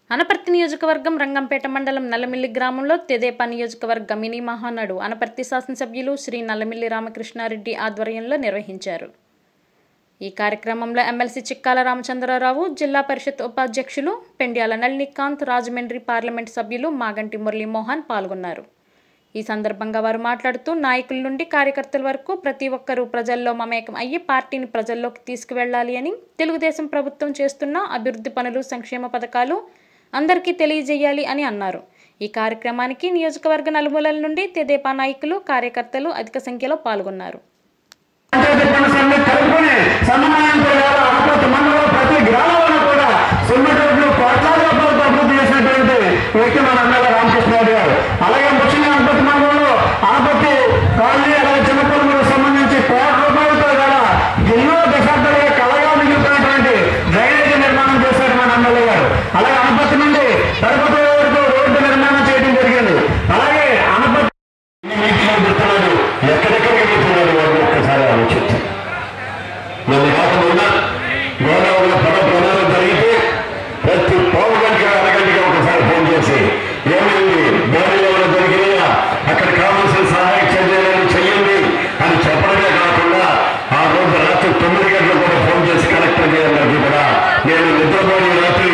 అనపర్తి నియోజకవర్గం రంగంపేట మండలం నల్లమిల్లి గ్రామంలో తెదేపా నియోజకవర్గ మినీ మహానాడు అనపర్తి శాసనసభ్యులు శ్రీ నల్లమిల్లి రామకృష్ణారెడ్డి ఆధ్వర్యంలో నిర్వహించారు ఈ కార్యక్రమంలో ఎమ్మెల్సీ చిక్కాల రామచంద్రరావు జిల్లా పరిషత్ ఉపాధ్యక్షులు పెండ్యాల నళినికాంత్ రాజమండ్రి పార్లమెంట్ సభ్యులు మాగంటి మురళీమోహన్ పాల్గొన్నారు ఈ సందర్భంగా వారు మాట్లాడుతూ నాయకుల నుండి కార్యకర్తల వరకు ప్రతి ఒక్కరూ ప్రజల్లో మమేకం అయ్యి పార్టీని ప్రజల్లోకి తీసుకువెళ్లాలి అని తెలుగుదేశం ప్రభుత్వం చేస్తున్న అభివృద్ధి పనులు సంక్షేమ పథకాలు అందరికీ తెలియజేయాలి అని అన్నారు ఈ కార్యక్రమానికి నియోజకవర్గ నలుమూలల నుండి తెదేపా నాయకులు కార్యకర్తలు అధిక సంఖ్యలో పాల్గొన్నారు పంచాయతీ పనులన్నీ కలుపుకొని సమన్వయంతో ఇవాళ అనపర్తి మండలం ప్రతి గ్రామంలో కూడా సున్నటోట్లు కోట్లాది రూపాయలతో అభివృద్ధి చేసినటువంటి వ్యక్తి మన ఎమ్మెల్యే రామకృష్ణారెడ్డి గారు అలాగే ముఖ్యంగా అనపర్తి మండలంలో అనపర్తి కాలనీ అలాగే చిన్నపల్లికి సంబంధించి కోట్ల రూపాయలతో ఇవాళ ఎన్నో దశాబ్దాలుగా కలగా మిగిలిపోయినటువంటి డ్రైనేజీ నిర్మాణం చేశారు మన ఎమ్మెల్యే గారు అలాగే అనపర్తి నుండి తిరుపతి వరకు రోడ్డు నిర్మాణం చేయడం జరిగింది అలాగే అనపర్తి మీటింగ్ పెడుతున్నాడు ఎక్కడెక్కడికి పెడుతున్నాడు వాళ్ళు ఒక్కసారి ఆలోచించు నన్ను కాకుండా గోదావరిలో పద ప్రమాదం జరిగితే ప్రతి పావు గంటకి అరగంటకి ఒకసారి ఫోన్ చేసి ఏమైంది బోర్డు ఎవరు జరిగినా అక్కడ కావాల్సిన సహాయ చర్యలను చెయ్యండి అని చెప్పడమే కాకుండా ఆ రోజు రాత్రి తొమ్మిది గంటలకు కూడా ఫోన్ చేసి కలెక్టర్ గారికి కూడా నేను నిద్రపోయి రాత్రి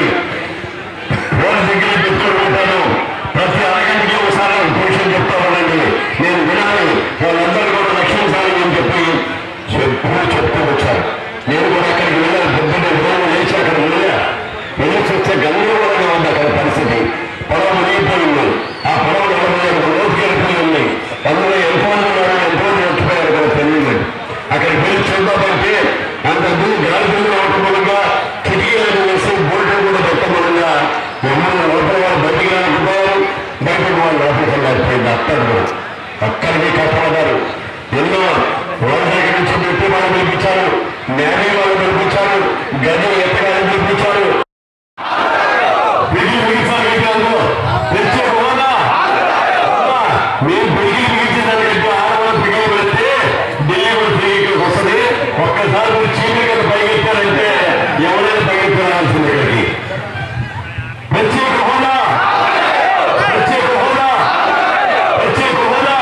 ఫోన్ దగ్గర పెట్టుకొని ఉంటాను ప్రతి అరగంటకి ఒకసారి నాకు ట్యూషన్ చెప్తా ఉండండి నేను వినాలి వాళ్ళందరూ కూడా రక్షించాలి అని చెప్పి చెప్తూ చెప్తూ వచ్చారు నేను కూడా అక్కడికి వెళ్ళాను పొద్దున్నే ఉదయం లేచి అక్కడ వెళ్ళా వెళ్ళేసి వస్తే గందరగోళంగా ఉంది అక్కడ పరిస్థితి పొడవ మునిగిపోయింది ఆ పొడవ నలభై ఒక లోతుకి వెళ్ళిపోయి ఉంది అందులో ఎంతమంది ఉన్నారు ఎంతమంది వచ్చిపోయారు కదా తెలియదు అక్కడికి వెళ్ళి చూద్దామంటే అంత ముందు గాలి బిల్లు అవటం మూలంగా కిటికీలను వేసి బోల్ట్ కూడా పెట్టడం మూలంగా మమ్మల్ని లోపల వాళ్ళు బయటికి రాకపోయారు బయటకు వాళ్ళు లోపలికి వెళ్ళకపోయింది అక్కడ అక్కడికి కాపాడారు ఎన్నో వాళ్ళ దగ్గర నుంచి పెట్టి వాళ్ళు పిలిపించారు నేనే వాళ్ళు పిలిపించారు గది ఎత్తగానే పిలిపించారు బిగి బిగిసారు ఏంటో తెచ్చే హోదా మీరు బిగి బిగించినట్టు ఆడవాళ్ళు బిగి పెడితే ఢిల్లీ కూడా తిరిగి వస్తుంది ఒక్కసారి మీరు చీమలు కదా పైకెత్తారంటే ఎవరైనా పైకెత్తాల్సింది ఇక్కడికి ప్రత్యేక హోదా ప్రత్యేక హోదా ప్రత్యేక హోదా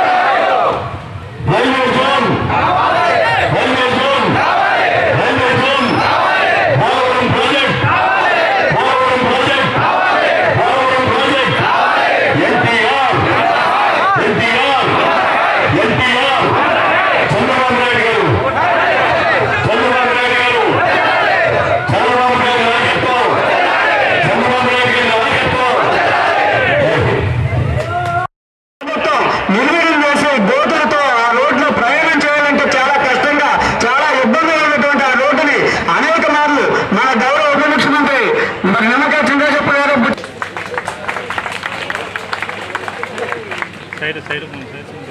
railway zone railway zone railway zone Polavaram project Polavaram project Polavaram project NTR NTR NTR Chandrababu Naidu గారు చంద్రబాబు నాయుడు గారు చంద్రబాబు నాయుడు నాయకత్వం చంద్రబాబు నాయుడు గారి నాయకత్వం మొత్తం నిర్వీర్యం చేసి గోతులతో ఆ రోడ్లో ప్రయాణం చేయాలంటే చాలా కష్టంగా చాలా ఇబ్బందులు ఉన్నటువంటి ఆ రోడ్డుని అనేక మార్లు మన గౌరవ ఉప ముఖ్యమంత్రి మరి నిమ్మకాయ చంద్రశేఖర్ గారు సైడ్ సైడ్ పోండి, సైడ్ పోండి.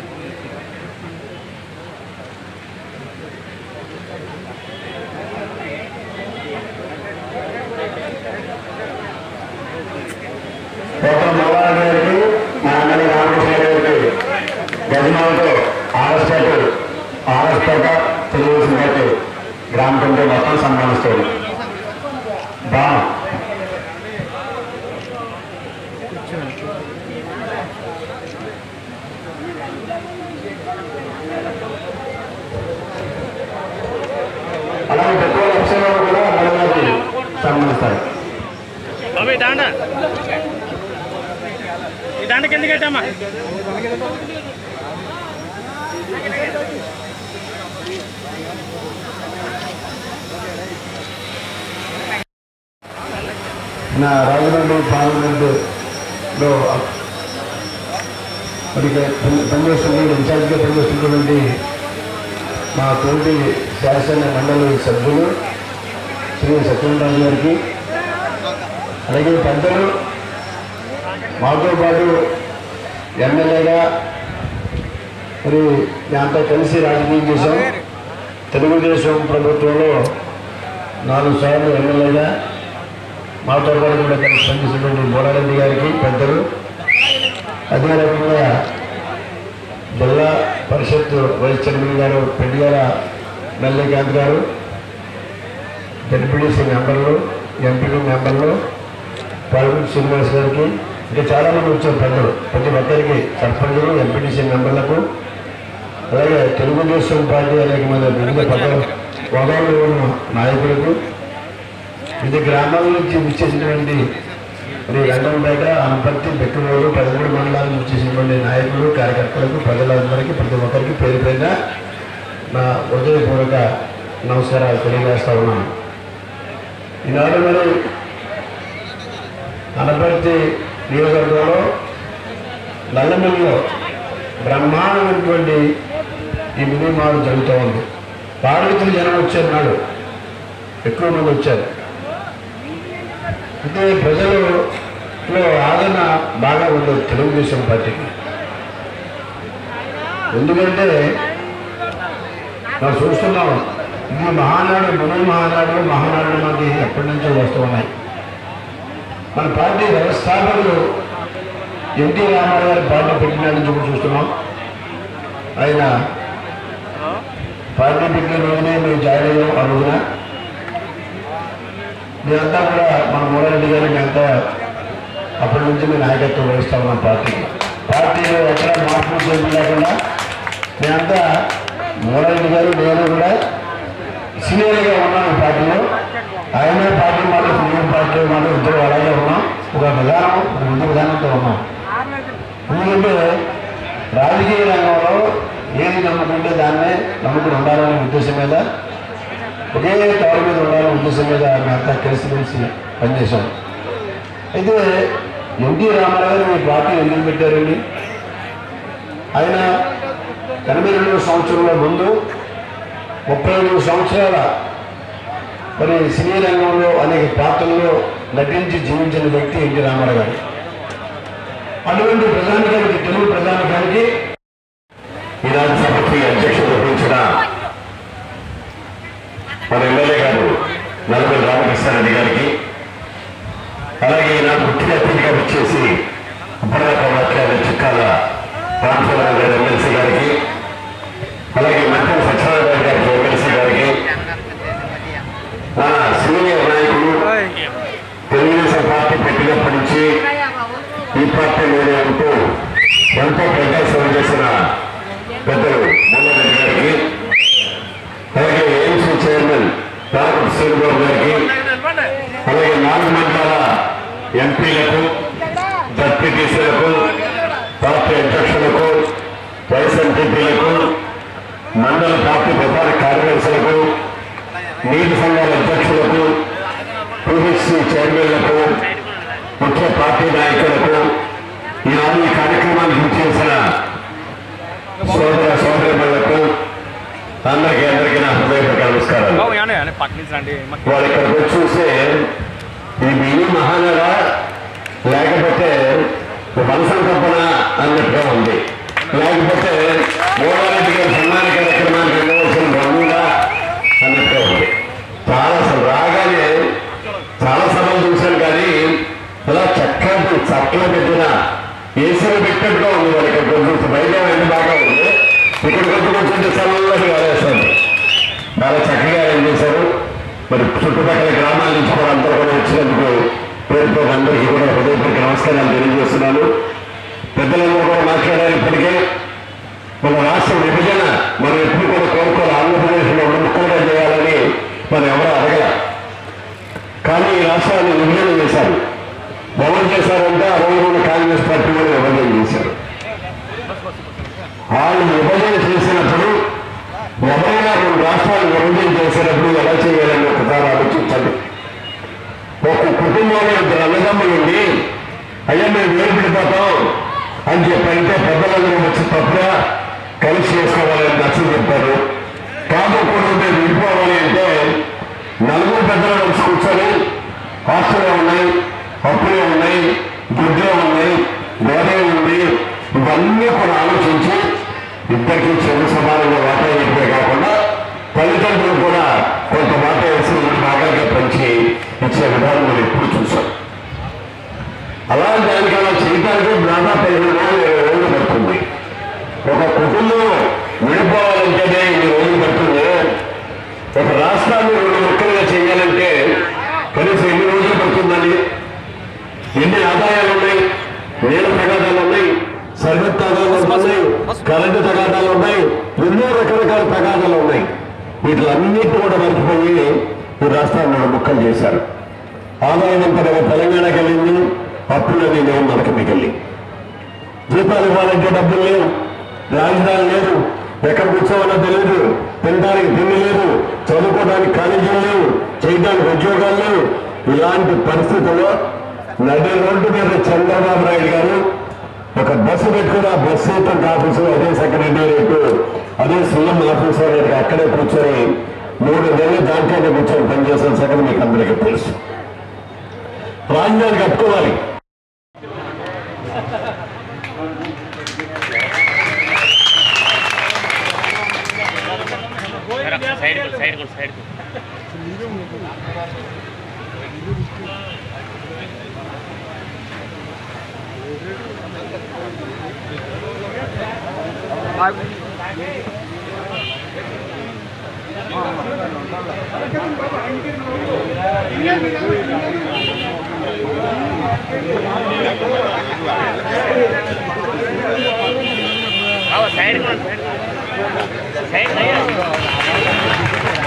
పోతల మల్లారావు గారికి మా అన్నయ్య రామకృష్ణ గారికి గజమాలతో ఆర్ఎస్పేట ఆర్ఎస్పేట తెలుగుదేశం పార్టీ గ్రామ కమిటీ మొత్తం సన్మానిస్తుంది బా అలాగే పెట్రోల్ ఎఫ్సీలో కూడా మహిళలకు సన్మానిస్తారు బాబు ఈ దాండ ఈ దాండ కిందకి పెట్టమ్మా నా రాజమండ్రి పార్లమెంటులో మరి పనిచేస్తుంది ఇన్ఛార్జ్గా పనిచేస్తున్నటువంటి మా తోటి శాసన మండలి సభ్యులు శ్రీ సత్యనారాయణ గారికి అలాగే పెద్దలు మాతో పాటు ఎమ్మెల్యేగా మరి దాంతో కలిసి రాజకీయం చేశాం తెలుగుదేశం ప్రభుత్వంలో నాలుగు సార్లు ఎమ్మెల్యేగా మాతో పాటు కూడా కలిసి పనిచేసినటువంటి బోరారెడ్డి గారికి పెద్దలు అదే రకంగా జిల్లా పరిషత్ వైస్ చైర్మన్ గారు పెండిగాల మల్లికాంత్ గారు జడ్పీడీసీ మెంబర్లు ఎంపీడీ మెంబర్లు పార్లమెంట్ శ్రీనివాస్ గారికి ఇంకా చాలా మంది వచ్చారు పెద్దలు ప్రతి ఒక్కరికి సర్పంచులు ఎంపీటీసీ మెంబర్లకు అలాగే తెలుగుదేశం పార్టీ అనేక మంది వివిధ పదవులు హోదాలో ఉన్న నాయకులకు వివిధ గ్రామాల నుంచి విచ్చేసినటువంటి మరి రంగంపేట అనపర్తి బెక్కలూరు పదమూడు మండలాల నుంచి వచ్చేసినటువంటి నాయకులు కార్యకర్తలకు ప్రజలందరికీ ప్రతి ఒక్కరికి పేరు పైన నా హృదయపూర్వక నమస్కారాలు తెలియజేస్తా ఉన్నాను ఈనాడు మరి అనపర్తి నియోజకవర్గంలో నల్లమిల్లిలో బ్రహ్మాండమైనటువంటి ఈ మినీ మాల్ జరుగుతూ ఉంది పార్వతులు జనం వచ్చారు నాడు ఎక్కువ మంది వచ్చారు అయితే ప్రజలలో ఆదరణ బాగా ఉంది తెలుగుదేశం పార్టీకి ఎందుకంటే మనం చూస్తున్నాం ఇది మహానాడు మన మహానాడు మహానాడు మనకి ఎప్పటి నుంచో వస్తూ ఉన్నాయి మన పార్టీ వ్యవస్థాపకులు ఎన్టీ రామారావు గారి పార్టీ పెట్టిన నుంచి కూడా చూస్తున్నాం ఆయన పార్టీ పెట్టిన రోజునే మేము జాయిన్ అయ్యాం ఆ రోజున మేమంతా కూడా మన మూలారెడ్డి గారు మేమంతా అప్పటి నుంచి మేము నాయకత్వం వహిస్తా ఉన్నాం పార్టీకి పార్టీలో ఎక్కడ మార్పు చేసి లేకుండా మేమంతా మూలారెడ్డి గారు నేను కూడా సీనియర్గా ఉన్నాను పార్టీలో ఆయన పార్టీ మాట నేను పార్టీ మాట ఇద్దరు అలాగే ఉన్నాం ఒక విధానం ఒక ముందు విధానంతో ఉన్నాం ఎందుకంటే రాజకీయ రంగంలో ఏది నమ్ముకుంటే దాన్నే నమ్ముకుని ఉండాలనే ఉద్దేశం మీద ఒకే తవర మీద ఉండాలనే ఉద్దేశం మీద మేమంతా కలిసి కలిసి పనిచేశాం అయితే ఎన్టీ రామారావు గారు మీ పార్టీ ఎందుకు పెట్టారండి ఆయన ఎనభై రెండు సంవత్సరాల ముందు ముప్పై రెండు సంవత్సరాల మరి సినీ రంగంలో అనేక పాత్రల్లో నటించి జీవించిన వ్యక్తి ఎన్టీ రామారావు గారు అటువంటి ప్రధానికానికి తెలుగు ప్రధానికానికి ఈనాటి సభకి అధ్యక్షత వహించిన మన ఎమ్మెల్యే గారు నలుగురు రామకృష్ణారెడ్డి గారికి అలాగే ఈనాడు ముఖ్య అతిథిగా వచ్చేసి అప్పటిదాకా మాట్లాడిన చుక్కాల రామచంద్రరావు గారి ఎమ్మెల్సీ గారికి అలాగే మంత్రి సత్యనారాయణ గారికి ఎమ్మెల్సీ గారికి మన సీనియర్ నాయకులు తెలుగుదేశం పార్టీ పెట్టినప్పటి నుంచి ఈ పార్టీలోనే ఉంటూ ఎంతో పెద్ద సేవ చేసిన పెద్దలు మోహన్ గారికి అలాగే ఎయిమ్స్ చైర్మన్ డాక్టర్ శ్రీబాబు గారికి అలాగే నాలుగు మండలాల ఎంపీలకు జడ్పీటీసీలకు పార్టీ అధ్యక్షులకు వైస్ ఎంపీపీలకు మండల పార్టీ ప్రధాన కార్యదర్శులకు నీటి సంఘాల అధ్యక్షులకు పిహెచ్సి చైర్మన్లకు ముఖ్య పార్టీ నాయకులకు ఈనాడు ఈ కార్యక్రమానికి చేసిన సోదర సోదరులకు అందరికీ అందరికీ నా హృదయపూర్వక నమస్కారాలు బాబు ఏమండి అని పక్క నుంచి రండి మాకు వాళ్ళు ఇక్కడికి వచ్చి చూస్తే ఇది మినీ మహానగర లేకపోతే వనసంకల్పన అన్నట్టుగా ఉంది లేకపోతే మూడారెడ్డి గారి సన్మాన కార్యక్రమానికి వెళ్ళవలసిన రంగుగా అన్నట్టుగా ఉంది చాలా అసలు రాగానే చాలా సభలు చూశాను కానీ ఇలా చక్కటి చక్కలు పెట్టిన ఏసీలు పెట్టినట్టుగా ఉంది వాళ్ళు ఇక్కడ కొంచెం బయట ఎండ బాగా ఉంది ఇక్కడ కొంచెం కొంచెం చల్లగా వేస్తుంది చాలా చక్కగా ఏం చేశారు మరి చుట్టుపక్కల గ్రామాల నుంచి కూడా అందరూ కూడా వచ్చినందుకు పేరుతో అందరికీ కూడా హృదయపూర్వక నమస్కారాలు తెలియజేస్తున్నాను పెద్దలందరూ కూడా మాట్లాడారు ఇప్పటికే మన రాష్ట్ర విభజన మనం ఎప్పుడు కూడా కోరుకోవాలి ఆంధ్రప్రదేశ్లో కూడా చేయాలని మనం ఎవరు అడగల కానీ ఈ రాష్ట్రాన్ని విభజన చేశారు ఎవరు చేశారంటే ఆ రోజు ఉన్న కాంగ్రెస్ పార్టీ వాళ్ళు విభజన చేశారు వాళ్ళు విభజన చేసినప్పుడు ఎవరైనా రెండు రాష్ట్రాలు విభజన చేసినప్పుడు ఎలా చేయాలని ఒకసారి ఆలోచించండి ఒక కుటుంబంలో ఇద్దరు అన్నదమ్ములుండి అయ్యా మేము వేరుపడిపోతాం అని చెప్పంటే పెద్దలందరూ వచ్చి తప్పుగా కలిసి చేసుకోవాలని నచ్చ చెప్తారు కాకపోతే మేము విడిపోవాలి అంటే నలుగురు పెద్దలు కలిసి కూర్చొని ఆస్తులే ఉన్నాయి అప్పులే ఉన్నాయి దుడ్డే ఉన్నాయి గోదే ఉంది ఇవన్నీ కూడా ఆలోచించి ఇద్దరికి చెడు సమానంగా వాటా ఇవ్వే కాకుండా తల్లిదండ్రులు కూడా కొంత వాటా వేసి రెండు భాగాలుగా పంచి ఇచ్చే విధానం మనం ఎప్పుడు చూసాం అలాంటి దానికి అలా చేయడానికి దాదాపు పదిహేను రోజులు ఇరవై రోజులు పడుతుంది ఒక కుటుంబం విడిపోవాలంటేనే ఇన్ని రోజులు పడుతుంది ఒక రాష్ట్రాన్ని రెండు ముక్కలుగా చేయాలంటే కనీసం ఎన్ని రోజులు పడుతుందని ఎన్ని ఆదాయాలు ఉన్నాయి నీళ్ళ తగాదాలు ఉన్నాయి సరిహద్దు తగాదాలు ఉన్నాయి కరెంటు తగాదాలు ఉన్నాయి ఎన్నో రకరకాల తగాదాలు ఉన్నాయి వీటిలన్నిటి కూడా మర్చిపోయి ఈ రాష్ట్రాన్ని మూడు ముక్కలు చేశారు ఆదాయం అంతా తెలంగాణకి వెళ్ళింది అప్పులన్నీ లేవు మనకి మిగిలి జీతాలు ఇవ్వాలంటే డబ్బులు లేవు రాజధాని లేదు ఎక్కడ కూర్చోవాలో తెలియదు తినడానికి తిండి లేదు చదువుకోవడానికి కాలేజీలు లేవు చేయడానికి ఉద్యోగాలు లేవు ఇలాంటి పరిస్థితుల్లో నడి రోడ్డు మీద చంద్రబాబు నాయుడు గారు ఒక బస్సు పెట్టుకుని ఆ బస్సు ఏతంత ఆఫీసు అదే సెక్రటేరియట్ అదే సీఎం ఆఫీసు అనేది అక్కడే కూర్చొని మూడు నెలలు దాంట్లోనే కూర్చొని పనిచేసిన సంగతి మీకు అందరికీ తెలుసు రాజధాని కట్టుకోవాలి side side side side side side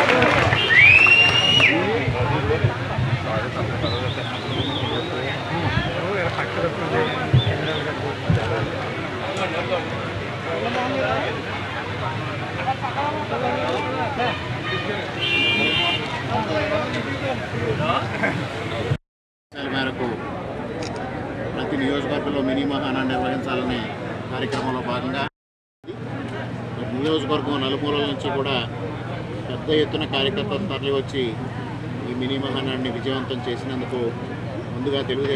ఆదేశాల మేరకు ప్రతి నియోజకవర్గంలో మినీ మహానా నిర్వహించాలనే కార్యక్రమంలో భాగంగా నియోజకవర్గం నలుమూలల నుంచి కూడా పెద్ద ఎత్తున కార్యకర్తలు తరలి వచ్చి ఈ మినీ మహానాడిని విజయవంతం చేసినందుకు ముందుగా తెలుగుదేశం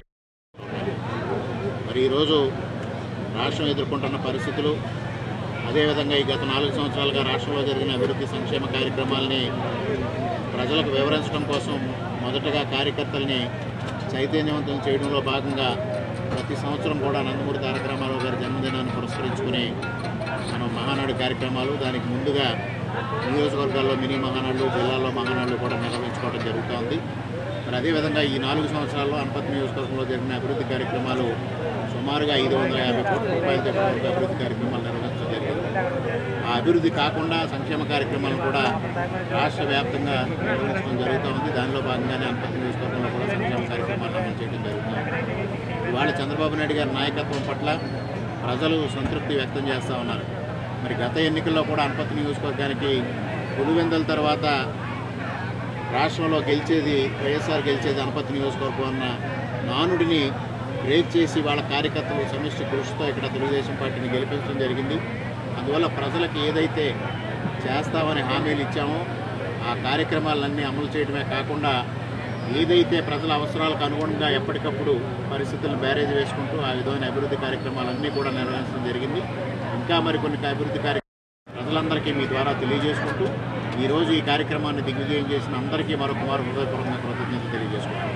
మరి ఈరోజు రాష్ట్రం ఎదుర్కొంటున్న పరిస్థితులు అదేవిధంగా ఈ గత నాలుగు సంవత్సరాలుగా రాష్ట్రంలో జరిగిన అభివృద్ధి సంక్షేమ కార్యక్రమాలని ప్రజలకు వివరించడం కోసం మొదటగా కార్యకర్తల్ని చైతన్యవంతం చేయడంలో భాగంగా ప్రతి సంవత్సరం కూడా నందమూరి తారక రామారావు గారి జన్మదినాన్ని పురస్కరించుకుని మనం మహానాడు కార్యక్రమాలు దానికి ముందుగా నియోజకవర్గాల్లో మినీ మహానాడులు జిల్లాల్లో మహానాడులు కూడా నిర్వహించుకోవడం జరుగుతోంది మరి అదేవిధంగా ఈ నాలుగు సంవత్సరాల్లో అనపతి నియోజకవర్గంలో జరిగిన అభివృద్ధి కార్యక్రమాలు సుమారుగా ఐదు వందల యాభై కోట్ల రూపాయలతో వరకు అభివృద్ధి కార్యక్రమాలు నిర్వహించడం జరిగింది ఆ అభివృద్ధి కాకుండా సంక్షేమ కార్యక్రమాలను కూడా రాష్ట్ర వ్యాప్తంగా నిర్వహించడం జరుగుతూ ఉంది దానిలో భాగంగానే అనపతి నియోజకవర్గంలో కూడా సంక్షేమ కార్యక్రమాలు అమలు చేయడం జరుగుతుంది ఇవాళ చంద్రబాబు నాయుడు గారి నాయకత్వం పట్ల ప్రజలు సంతృప్తి వ్యక్తం చేస్తూ ఉన్నారు మరి గత ఎన్నికల్లో కూడా అనపతి నియోజకవర్గానికి పులివెందుల తర్వాత రాష్ట్రంలో గెలిచేది వైఎస్ఆర్ గెలిచేది అనపతి నియోజకవర్గం అన్న నానుడిని బ్రేక్ చేసి వాళ్ళ కార్యకర్తలు సమిష్టి కృషితో ఇక్కడ తెలుగుదేశం పార్టీని గెలిపించడం జరిగింది అందువల్ల ప్రజలకు ఏదైతే చేస్తామని హామీలు ఇచ్చామో ఆ కార్యక్రమాలన్నీ అమలు చేయడమే కాకుండా ఏదైతే ప్రజల అవసరాలకు అనుగుణంగా ఎప్పటికప్పుడు పరిస్థితులను బ్యారేజ్ వేసుకుంటూ ఆ విధమైన అభివృద్ధి కార్యక్రమాలన్నీ కూడా నిర్వహించడం జరిగింది ఇంకా మరికొన్ని అభివృద్ధి కార్యక్రమాలు ప్రజలందరికీ మీ ద్వారా తెలియజేసుకుంటూ ఈరోజు ఈ కార్యక్రమాన్ని దిగ్విజయం చేసిన అందరికీ మరొక వారు హృదయపూర్వకంగా కృతజ్ఞతలు తెలియజేసుకుంటాం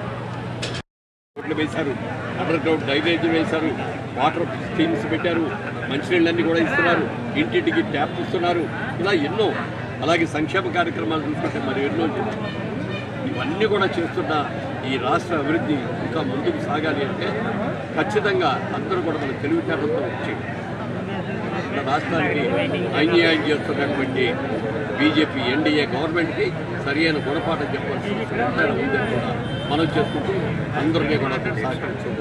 రోడ్లు వేశారు అండర్ గ్రౌండ్ డ్రైనేజీలు వేశారు వాటర్ స్కీమ్స్ పెట్టారు మంచినీళ్ళన్నీ కూడా ఇస్తున్నారు ఇంటింటికి ట్యాప్ ఇస్తున్నారు ఇలా ఎన్నో అలాగే సంక్షేమ కార్యక్రమాలు చూసుకుంటే మరి ఎన్నో ఇవన్నీ కూడా చేస్తున్న ఈ రాష్ట్ర అభివృద్ధి ఇంకా ముందుకు సాగాలి అంటే ఖచ్చితంగా అందరూ కూడా మన తెలివితేటలతో వచ్చి మన రాష్ట్రానికి అన్యాయం చేస్తున్నటువంటి బీజేపీ ఎన్డీఏ గవర్నమెంట్కి సరియైన గుణపాఠం చెప్పాల్సిన అవసరం ఉందని కూడా మనం చేసుకుంటూ అందరినీ కూడా సహకరించారు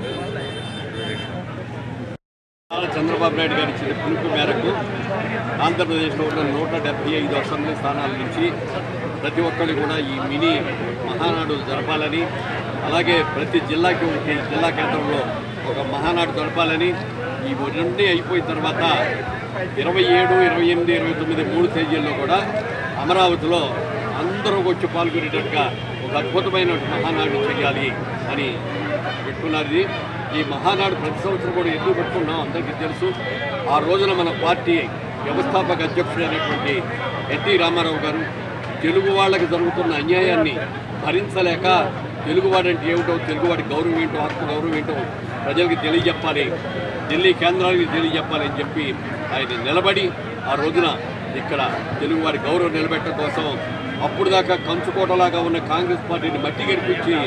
చంద్రబాబు నాయుడు గారి ఇచ్చిన పిలుపు మేరకు ఆంధ్రప్రదేశ్లో ఉన్న నూట డెబ్బై ఐదు అసెంబ్లీ స్థానాల నుంచి ప్రతి ఒక్కళ్ళు కూడా ఈ మినీ మహానాడు జరపాలని అలాగే ప్రతి జిల్లాకి ఒకటి జిల్లా కేంద్రంలో ఒక మహానాడు జరపాలని ఈ రెండే అయిపోయిన తర్వాత ఇరవై ఏడు ఇరవై ఎనిమిది ఇరవై తొమ్మిది మూడు తేదీల్లో కూడా అమరావతిలో అందరూ వచ్చి పాల్గొనేటట్టుగా ఒక అద్భుతమైన మహానాడు చేయాలి అని పెట్టుకున్నారు ఇది. ఈ మహానాడు ప్రతి సంవత్సరం కూడా ఎందుకు పెట్టుకున్నాం అందరికీ తెలుసు ఆ రోజున మన పార్టీ వ్యవస్థాపక అధ్యక్షుడైనటువంటి ఎన్టీ రామారావు గారు తెలుగు వాళ్ళకి జరుగుతున్న అన్యాయాన్ని భరించలేక తెలుగువాడంటే ఏమిటో తెలుగువాడి గౌరవం ఏంటో ఆత్మ గౌరవం ఏంటో ప్రజలకి తెలియజెప్పాలి ఢిల్లీ కేంద్రానికి తెలియజెప్పాలి అని చెప్పి ఆయన నిలబడి ఆ రోజున ఇక్కడ తెలుగువాడి గౌరవం నిలబెట్టడం కోసం అప్పుడు దాకా కంచుకోటలాగా ఉన్న కాంగ్రెస్ పార్టీని మట్టి గడిపించి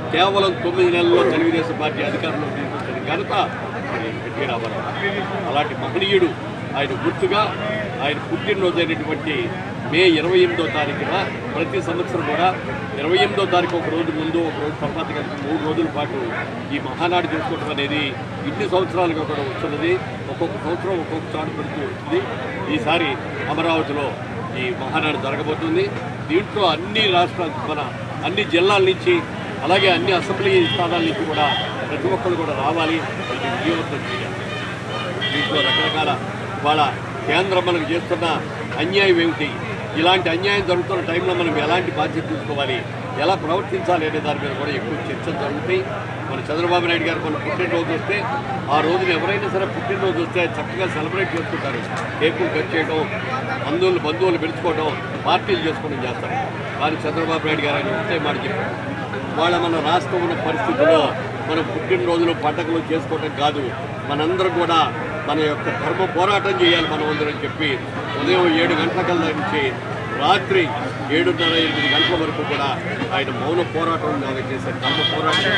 కేవలం తొమ్మిది నెలల్లో తెలుగుదేశం పార్టీ అధికారంలో తీసుకొచ్చిన ఘనత మరి ఎన్టీ రామారావు అలాంటి మహనీయుడు ఆయన గుర్తుగా ఆయన పుట్టినరోజు అయినటువంటి మే ఇరవై ఎనిమిదో తారీఖున ప్రతి సంవత్సరం కూడా ఇరవై ఎనిమిదో తారీఖు ఒక రోజు ముందు ఒక రోజు తర్వాత కలిపి మూడు రోజుల పాటు ఈ మహానాడు చేసుకోవడం అనేది ఇన్ని సంవత్సరాలుగా కూడా వస్తున్నది ఒక్కొక్క సంవత్సరం ఒక్కొక్క చాటు పెడుతూ వస్తుంది ఈసారి అమరావతిలో ఈ మహానాడు జరగబోతుంది దీంట్లో అన్ని రాష్ట్రాల మన అన్ని జిల్లాల నుంచి అలాగే అన్ని అసెంబ్లీ స్థానాల నుంచి కూడా ప్రతి ఒక్కరు కూడా రావాలి ఇది విజయవంతం చేయాలి దీంట్లో రకరకాల వాళ్ళ కేంద్రం మనకు చేస్తున్న అన్యాయం ఏమిటి ఇలాంటి అన్యాయం జరుగుతున్న టైంలో మనం ఎలాంటి బాధ్యత తీసుకోవాలి ఎలా ప్రవర్తించాలి అనే దాని మీద కూడా ఎక్కువ చర్చలు జరుగుతాయి మన చంద్రబాబు నాయుడు గారు మన పుట్టినరోజు వస్తే ఆ రోజున ఎవరైనా సరే పుట్టినరోజు వస్తే చక్కగా సెలబ్రేట్ చేసుకుంటారు కేకులు కట్ చేయడం బంధువులు బంధువులు పిలుచుకోవడం పార్టీలు చేసుకోవడం చేస్తారు కానీ చంద్రబాబు నాయుడు గారు ఆయన ఒకటే మాట చెప్పారు వాళ్ళ మన రాష్ట్రం ఉన్న పరిస్థితుల్లో మనం పుట్టినరోజులు పండగలు చేసుకోవటం కాదు మనందరం కూడా మన యొక్క ధర్మ పోరాటం చేయాలి మనం అందరం చెప్పి ఉదయం ఏడు గంటల కల్లా నుంచి రాత్రి ఏడున్నర ఎనిమిది గంటల వరకు కూడా ఆయన మౌన పోరాటం లాగా చేశారు ధర్మ పోరాటం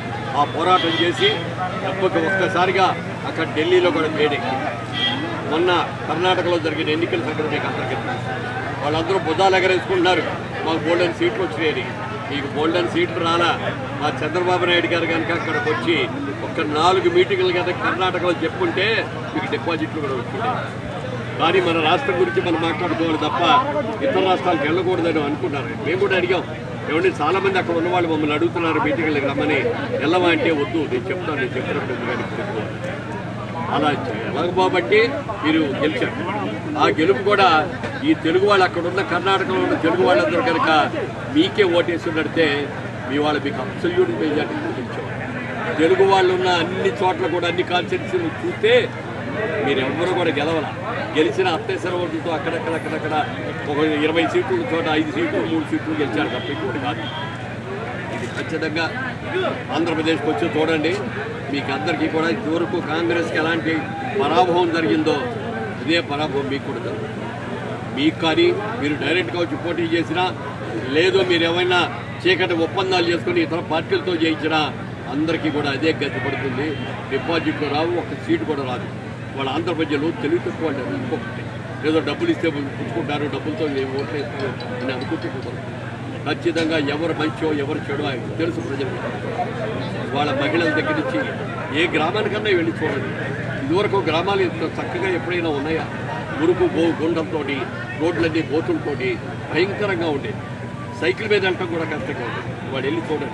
ఆ పోరాటం చేసి దెబ్బకి ఒక్కసారిగా అక్కడ ఢిల్లీలో కూడా వేడెక్కి మొన్న కర్ణాటకలో జరిగిన ఎన్నికల సంగతి మీకు అందరికీ తెలుసు. వాళ్ళందరూ భుజాలు ఎగరేసుకుంటున్నారు మాకు గోల్డెన్ సీట్లు వచ్చినాయని మీకు గోల్డెన్ సీట్లు రాలా మా చంద్రబాబు నాయుడు గారు కనుక అక్కడికి వచ్చి ఒక నాలుగు మీటింగ్లు కనుక కర్ణాటకలో చెప్పుంటే మీకు డిపాజిట్లు కూడా వచ్చిండే కానీ మన రాష్ట్రం గురించి మనం మాట్లాడుకోవాలి తప్ప ఇతర రాష్ట్రాలకు వెళ్ళకూడదని అనుకున్నారు మేము కూడా అడిగాం ఏమంటే చాలా మంది అక్కడ ఉన్న వాళ్ళు మమ్మల్ని అడుగుతున్నారు మీటింగ్లకు రమ్మని వెళ్ళవా అంటే వద్దు నేను చెప్తాను నేను చెప్పినప్పుడు ఎందుకు అని చెప్పుకోవాలి అలా వెళ్ళకపోబట్టి మీరు గెలిచారు ఆ గెలుపు కూడా ఈ తెలుగు వాళ్ళు అక్కడ ఉన్న కర్ణాటకలో ఉన్న తెలుగు వాళ్ళందరూ కనుక మీకే ఓటేసి నడితే మీ వాళ్ళు మీకు అబ్సల్యూట్ మెజార్టీ గెలిచారు తెలుగు వాళ్ళు ఉన్న అన్ని చోట్ల కూడా అన్ని కాన్స్టిట్యూన్సీలు చూస్తే మీరు ఎవ్వరూ కూడా గెలవాల గెలిచిన అత్యవసర ఓట్లతో అక్కడక్కడ అక్కడక్కడ ఒక ఇరవై సీట్ల చోట ఐదు సీట్లు మూడు సీట్లు గెలిచారు తప్ప ఇంకోటి కాదు ఇది ఖచ్చితంగా ఆంధ్రప్రదేశ్కి వచ్చి చూడండి మీకు అందరికీ కూడా ఇదివరకు కాంగ్రెస్కి ఎలాంటి పరాభవం జరిగిందో ఇదే పరాభవం మీకు కూడా జరుగుతుంది మీకు కానీ మీరు డైరెక్ట్గా వచ్చి పోటీ చేసినా లేదు మీరు ఏమైనా చీకటి ఒప్పందాలు చేసుకుని ఇతర పార్టీలతో చేయించినా అందరికీ కూడా అదే గతి పడుతుంది డిపాజిట్లు రావు ఒక సీటు కూడా రాదు వాళ్ళ ఆంధ్ర ప్రజలు తెలివి తక్కువ వాళ్ళు ఇంకొకటి ఏదో డబ్బులు ఇస్తే పుచ్చుకుంటారు డబ్బులతో మేము ఓట్లు వేస్తాము అని అనుకుంటూ కుదరదు. ఖచ్చితంగా ఎవరు మంచో ఎవరు చెడో ఆయనకు తెలుసు ప్రజలకు వాళ్ళ మహిళల దగ్గర నుంచి ఏ గ్రామానికన్నా వెళ్ళి చూడండి ఇదివరకు గ్రామాలు ఇంత చక్కగా ఎప్పుడైనా ఉన్నాయా మురుగు గో గుండంతో రోడ్లన్నీ గోతులతోటి భయంకరంగా ఉండేది సైకిల్ మీద వెళ్ళటం కూడా కష్టంగా ఉండేది వాడు వెళ్ళి చూడండి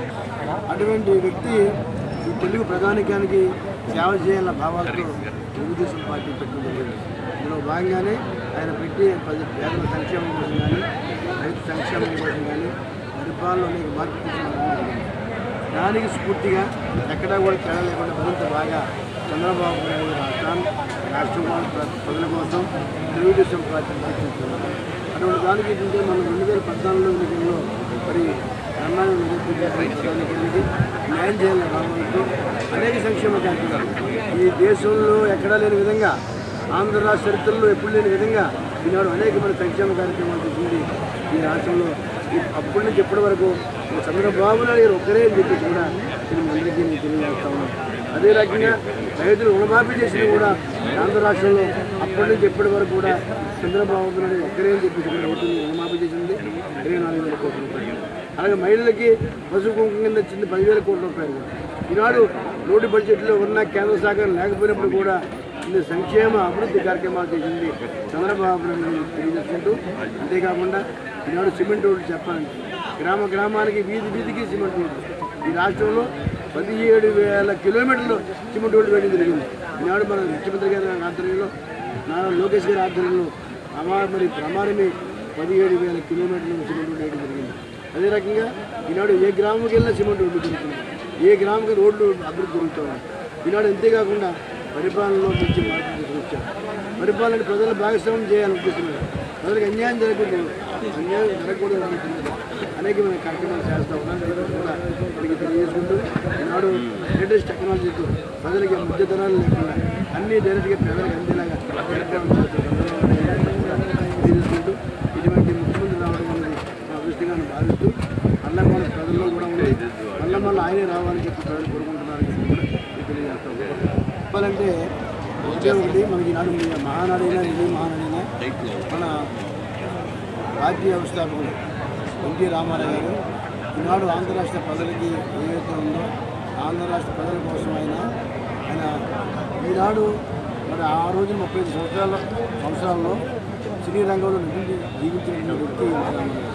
అటువంటి వ్యక్తి ఈ తెలుగు ప్రధానికానికి సేవ చేయాలన్న భావాలతో తెలుగుదేశం పార్టీ పెట్టడం జరిగింది ఇందులో భాగంగానే ఆయన పెట్టి పది పేదల సంక్షేమం కోసం కానీ రైతు సంక్షేమం కోసం కానీ పరిపాలనలో అనేక మార్పు తీసుకురావడం జరిగింది దానికి స్ఫూర్తిగా ఎక్కడా కూడా తేడా లేకుండా మరింత బాగా చంద్రబాబు నాయుడు గారు రాష్ట్రాన్ని రాష్ట్రం వాళ్ళ ప్ర- ప్రజల కోసం తెలుగుదేశం పార్టీ నడిపిస్తున్నారు అటువంటి దానికి ఏంటంటే మనం రెండు వేల పద్నాలుగులో ఎన్నికల్లో మరి కర్ణాటక నిరుద్యోగానికి న్యాయం చేయాలని భావంతో అనేక సంక్షేమ కార్యక్రమాలు ఈ దేశంలో ఎక్కడా లేని విధంగా ఆంధ్ర రాష్ట్ర చరిత్రలో ఎప్పుడు లేని విధంగా ఈనాడు అనేకమైన సంక్షేమ కార్యక్రమాలు చేసింది ఈ రాష్ట్రంలో ఈ- అప్పటి నుంచి ఇప్పటి వరకు ఒక చంద్రబాబు నాయుడు గారు ఒక్కరే అని చెప్పేసి కూడా నేను మీ అందరికీ నేను తెలియజేస్తా ఉన్నాను అదే రకంగా రైతులు రుణమాఫీ చేసినా కూడా ఆంధ్ర రాష్ట్రంలో అప్పటి నుంచి ఇప్పటి వరకు కూడా చంద్రబాబు నాయుడు ఒక్కరే అని చెప్పేసి కూడా రైతులు రుణమాఫీ చేసింది ఇరవై నాలుగు వేల కోట్ల రూపాయలు అలాగే మహిళలకి పసుపు కుంకుమ కింద వచ్చింది పదివేల కోట్ల రూపాయలు ఈనాడు రోడ్డు బడ్జెట్లో ఉన్న కేంద్ర సహకారం లేకపోయినప్పుడు కూడా ఇన్ని సంక్షేమ అభివృద్ధి కార్యక్రమాలు చేసింది చంద్రబాబు నాయుడు తెలియజేసుకుంటూ అంతేకాకుండా ఈనాడు సిమెంట్ రోడ్లు చెప్పాలంటే గ్రామ గ్రామానికి వీధి వీధికి సిమెంట్ రోడ్లు ఈ రాష్ట్రంలో పదిహేడు వేల కిలోమీటర్లు సిమెంట్ రోడ్లు వేయడం జరిగింది ఈనాడు మన ముఖ్యమంత్రి గారి ఆధ్వర్యంలో నారా లోకేష్ గారి ఆధ్వర్యంలో అమా మరి ప్రమాణమే పదిహేడు వేల కిలోమీటర్లు సిమెంట్ రోడ్డు వేయడం జరిగింది అదే రకంగా ఈనాడు ఏ గ్రామంకి వెళ్ళినా సిమెంట్ రోడ్లు జరుగుతున్నాయి ఏ గ్రామంకి రోడ్లు అభివృద్ధి జరుగుతున్నాయి ఈనాడు అంతేకాకుండా పరిపాలనలో మంచి మార్పు తీసుకొచ్చారు పరిపాలన ప్రజల భాగస్వామ్యం చేయాలనుకుంటున్నారు ప్రజలకు అన్యాయం జరగకూడదు అన్యాయం జరగకూడదు అనుకుంటున్నారు అనేకమైన కార్యక్రమాలు చేస్తూ ఉన్నాను ఈరోజు కూడా మీకు తెలియజేసుకుంటూ ఈనాడు లేటెస్ట్ టెక్నాలజీతో ప్రజలకి మధ్యధనాలు లేకుండా అన్ని డైరెక్ట్గా ప్రజలకు అందేలాగా కార్యక్రమం చేస్తున్నారు కూడా తెలియజేసుకుంటూ ఇటువంటి ముఖ్యమంత్రి రావడం అనేది నా అదృష్టంగా భావిస్తూ అన్నమాట ప్రజల్లో కూడా ఉంది మళ్ళీ మళ్ళీ ఆయనే రావాలని చెప్పి ప్రజలు కోరుకుంటున్నారని చెప్పి కూడా నేను తెలియజేస్తాను చెప్పాలంటే ఒకే ఒకటి మనకి ఈనాడు మీ మహానాడైనా నిధి మహానాడైనా మన పార్టీ వ్యవస్థాపకులు ఎన్టీ రామారావు గారు ఈనాడు ఆంధ్ర రాష్ట్ర ప్రజలకి ఏదైతే ఉందో ఆంధ్ర రాష్ట్ర ప్రజల కోసం ఆయన ఆయన ఈనాడు మరి ఆ రోజు ముప్పై ఐదు సంవత్సరాల సంవత్సరాల్లో సినీ రంగంలో నిధులు జీవించిన వ్యక్తి ఎన్టీ రామారావు గారు.